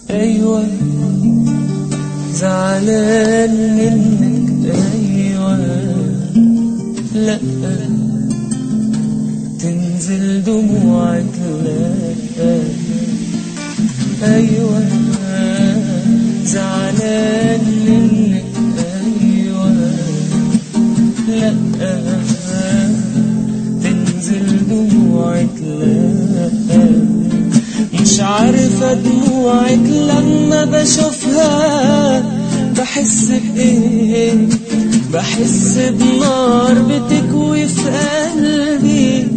أيوة زعلان منك أيوة لأ تنزل دموعك لأ أيوة زعلان منك أيوة لأ تنزل دموعك لأ مش عارفة دموعك لما بشوفها بحس بإيه بحس بنار بتكوي في قلبي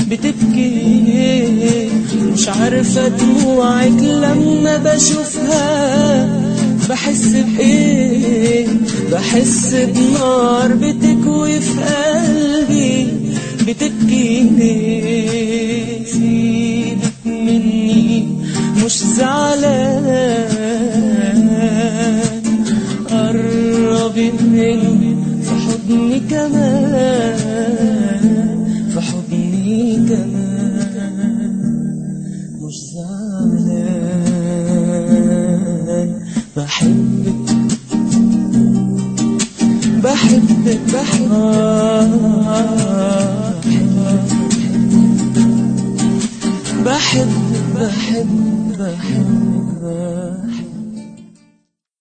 بتبكي مش عارفة دموعك لما بشوفها بحس بإيه بحس بنار بتكوي في قلبي بتبكي سيبك مني مش زعلان قربي مني في حضني كمان في حضني كمان مش زعلان بحبك بحبك بحبك بحبك بحبك بحبك